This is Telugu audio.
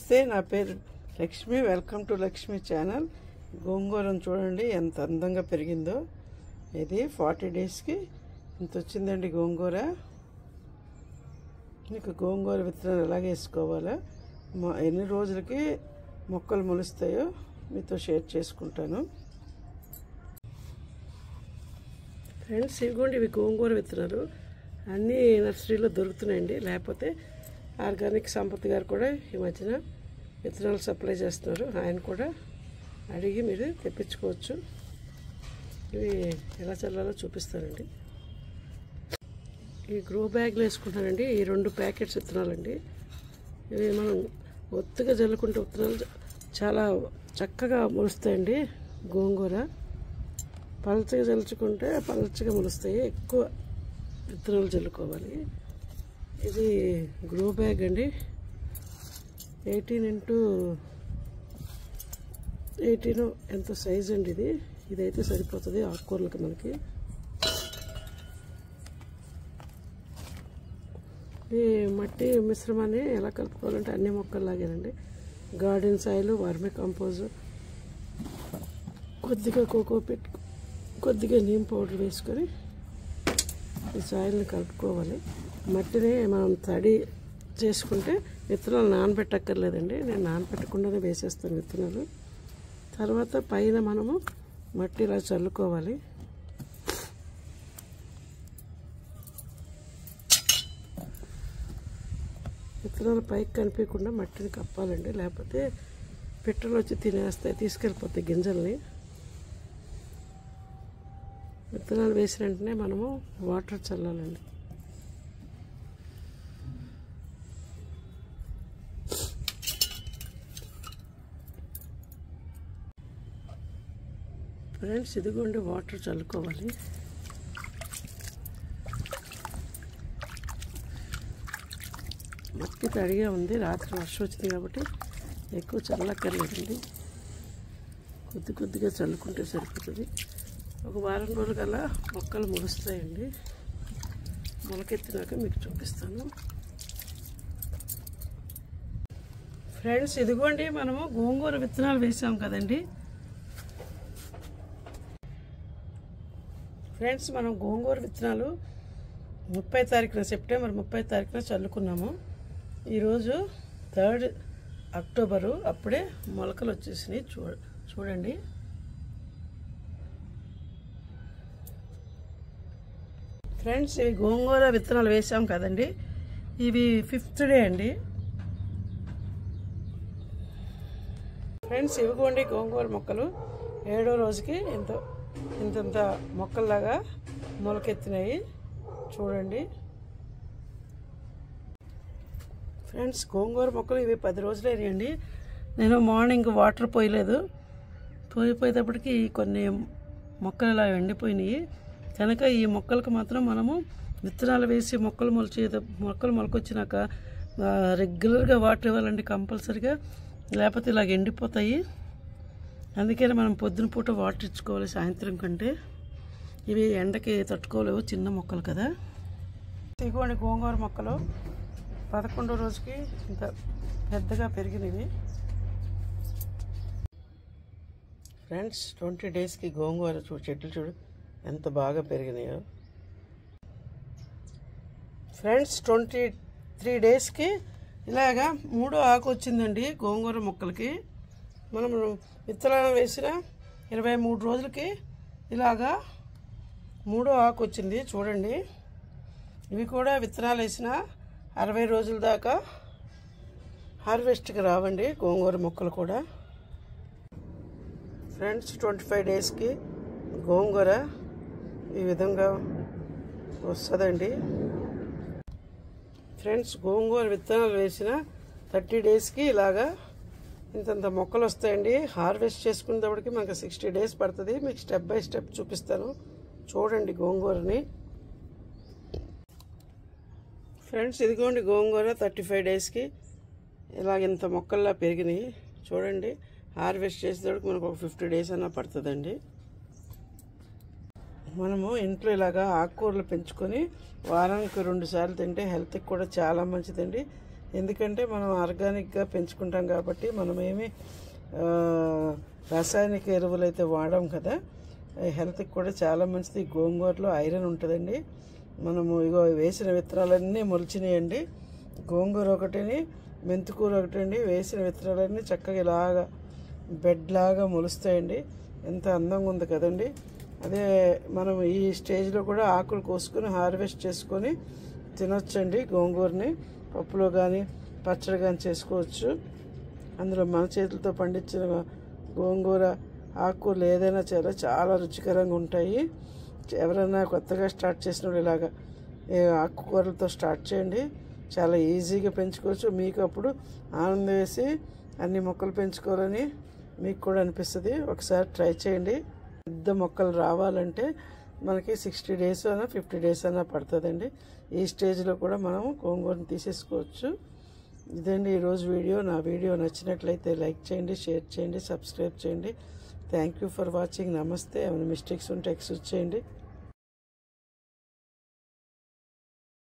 నమస్తే నా పేరు Lakshmi welcome to Lakshmi channel గోంగూరను చూడండి ఎంత అందంగా పెరిగిందో ఇది ఫార్టీ డేస్కి ఇంత వచ్చిందండి గోంగూర మీకు గోంగూర విత్తనాలు ఎలా వేసుకోవాలో మా ఎన్ని రోజులకి మొక్కలు మొలుస్తాయో మీతో షేర్ చేసుకుంటాను ఫ్రెండ్స్ ఇదిగోండి ఇవి గోంగూర విత్తనాలు అన్నీ నర్సరీలో దొరుకుతున్నాయండి లేకపోతే ఆర్గానిక్ సంపత్ గారు కూడా ఈ మధ్యన విత్తనాలు సప్లై చేస్తున్నారు ఆయన కూడా అడిగి మీరు తెప్పించుకోవచ్చు ఇవి ఎలా చల్లాలో చూపిస్తానండి ఈ గ్రో బ్యాగ్లో వేసుకుంటానండి ఈ రెండు ప్యాకెట్స్ విత్తనాలండి ఇవి మనం ఒత్తుగా జల్లుకుంటే విత్తనాలు చాలా చక్కగా మొలుస్తాయండి గోంగూర పలచగా చల్లుకుంటే పలచగా మొలుస్తాయి ఎక్కువ విత్తనాలు చల్లుకోవాలి ఇది గ్రో బ్యాగ్ అండి ఎయిటీన్ ఇంటూ ఎయిటీన్ ఎంత సైజ్ అండి ఇది ఇదైతే సరిపోతుంది ఆకుకూరలకి మనకి ఈ మట్టి మిశ్రమాన్ని ఎలా కలుపుకోవాలంటే అన్ని మొక్కల్లాగేనండి గార్డెన్ సాయిల్ వర్మి కంపోజ్ కొద్దిగా కోకో పెట్టి కొద్దిగా నీమ్ పౌడర్ వేసుకొని ఈ సాయిల్ని కలుపుకోవాలి మట్టిని మనం తడి చేసుకుంటే విత్తనాలు నానబెట్టక్కర్లేదండి నేను నానబెట్టకుండానే వేసేస్తాను విత్తనాలు తర్వాత పైన మనము మట్టి ఇలా చల్లుకోవాలి విత్తనాలు పైకి కనిపించకుండా మట్టిని కప్పాలండి లేకపోతే పిట్టలు వచ్చి తినేస్తాయి తీసుకెళ్ళిపోతాయి గింజల్ని విత్తనాలు వేసిన వెంటనే మనము వాటర్ చల్లాలండి ఫ్రెండ్స్ ఇదిగోండి వాటర్ చల్లుకోవాలి మట్టి తడిగా ఉంది రాత్రి వర్షం వచ్చింది కాబట్టి ఎక్కువ చల్లక్కర్లేదండి కొద్ది కొద్దిగా చల్లుకుంటే సరిపోతుంది ఒక వారం రోజుల కల్లా మొక్కలు మొలుస్తాయండి మొలకెత్తినాక మీకు చూపిస్తాను ఫ్రెండ్స్ ఇదిగోండి మనము గోంగూర విత్తనాలు వేసాం కదండి ఫ్రెండ్స్ మనం గోంగూర విత్తనాలు ముప్పై తారీఖున సెప్టెంబర్ ముప్పై తారీఖున చల్లుకున్నాము ఈరోజు థర్డ్ అక్టోబరు అప్పుడే మొలకలు వచ్చేసినాయి చూ చూడండి ఫ్రెండ్స్ ఇవి గోంగూర విత్తనాలు వేసాం కదండి ఇవి ఫిఫ్త్ డే అండి ఫ్రెండ్స్ ఇవిగోండి గోంగూర మొక్కలు ఏడో రోజుకి ఇంత ఇంతంత మొక్కల్లాగా మొలకెత్తినాయి చూడండి ఫ్రెండ్స్ గోంగూర మొక్కలు ఇవి పది రోజులు అయినాయండి నేను మార్నింగ్ వాటర్ పోయలేదు పోయిపోయేటప్పటికి కొన్ని మొక్కలు ఇలా ఎండిపోయినాయి కనుక ఈ మొక్కలకు మాత్రం మనము విత్తనాలు వేసి మొక్కలు మొలిచి మొక్కలు మొలకొచ్చినాక రెగ్యులర్గా వాటర్ ఇవ్వాలండి కంపల్సరిగా లేకపోతే ఇలాగ ఎండిపోతాయి అందుకని మనం పొద్దున పూట వాటర్ ఇచ్చుకోవాలి సాయంత్రం కంటే ఇవి ఎండకి తట్టుకోలేవు చిన్న మొక్కలు కదా ఇదిగోండి గోంగూర మొక్కలు పదకొండో రోజుకి ఇంత పెద్దగా పెరిగినవి ఫ్రెండ్స్ ట్వంటీ డేస్కి గోంగూర చూ చెట్లు చూడు ఎంత బాగా పెరిగినాయో ఫ్రెండ్స్ ట్వంటీ త్రీ డేస్కి ఇలాగా మూడో ఆకు వచ్చిందండి గోంగూర మొక్కలకి మనం విత్తనాలు వేసిన ఇరవై మూడు రోజులకి ఇలాగా మూడో ఆకు వచ్చింది చూడండి ఇవి కూడా విత్తనాలు వేసిన అరవై రోజుల దాకా హార్వెస్ట్కి రావండి గోంగూర మొక్కలు కూడా ఫ్రెండ్స్ ట్వంటీ ఫైవ్ డేస్కి గోంగూర ఈ విధంగా వస్తుందండి ఫ్రెండ్స్ గోంగూర విత్తనాలు వేసిన థర్టీ డేస్కి ఇలాగా ఇంతంత మొక్కలు వస్తాయండి హార్వెస్ట్ చేసుకునేటప్పటికి మనకు సిక్స్టీ డేస్ పడుతుంది మీకు స్టెప్ బై స్టెప్ చూపిస్తాను చూడండి గోంగూరని ఫ్రెండ్స్ ఇదిగోండి గోంగూర థర్టీ ఫైవ్ డేస్కి ఇలాగ ఇంత మొక్కల్లా పెరిగినాయి చూడండి హార్వెస్ట్ చేసేటప్పటికి మనకు ఒక ఫిఫ్టీ డేస్ అన్నా పడుతుందండి మనము ఇంట్లో ఇలాగా ఆకుకూరలు పెంచుకొని వారానికి రెండు సార్లు తింటే హెల్త్కి కూడా చాలా మంచిదండి ఎందుకంటే మనం ఆర్గానిక్గా పెంచుకుంటాం కాబట్టి మనం ఏమి ఆ, రాసాయనిక ఎరువులు అయితే వాడాం కదా హెల్త్కి కూడా చాలా మంచిది ఈ గోంగూరలో ఐరన్ ఉంటుందండి మనము ఇగో వేసిన విత్తనాలన్నీ మొలిచినాయండి గోంగూర ఒకటిని మెంతికూర ఒకటండి వేసిన విత్తనాలన్నీ చక్కగా ఇలాగా బెడ్ లాగా మొలుస్తాయండి ఎంత అందంగా ఉంది కదండి అదే మనం ఈ స్టేజ్లో కూడా ఆకులు కోసుకొని హార్వెస్ట్ చేసుకొని తినొచ్చండి గోంగూరని పప్పులో కానీ పచ్చడి కానీ చేసుకోవచ్చు అందులో మన చేతులతో పండించిన గోంగూర ఆకుకూరలు ఏదైనా చాలా చాలా రుచికరంగా ఉంటాయి ఎవరైనా కొత్తగా స్టార్ట్ చేసిన వాళ్ళు ఇలాగా ఏ ఆకుకూరలతో స్టార్ట్ చేయండి చాలా ఈజీగా పెంచుకోవచ్చు మీకు అప్పుడు ఆనందం వేసి అన్ని మొక్కలు పెంచుకోవాలని మీకు కూడా అనిపిస్తుంది ఒకసారి ట్రై చేయండి పెద్ద మొక్కలు రావాలంటే మనకి సిక్స్టీ డేస్ అయినా ఫిఫ్టీ డేస్ అయినా పడుతుందండి ఈ స్టేజ్లో కూడా మనం గోంగూరని తీసేసుకోవచ్చు ఇదండి ఈరోజు వీడియో నా వీడియో నచ్చినట్లయితే లైక్ చేయండి షేర్ చేయండి సబ్స్క్రైబ్ చేయండి థ్యాంక్ యూ ఫర్ వాచింగ్ నమస్తే ఏమైనా మిస్టేక్స్ ఉంటే ఎక్స్క్యూజ్ చేయండి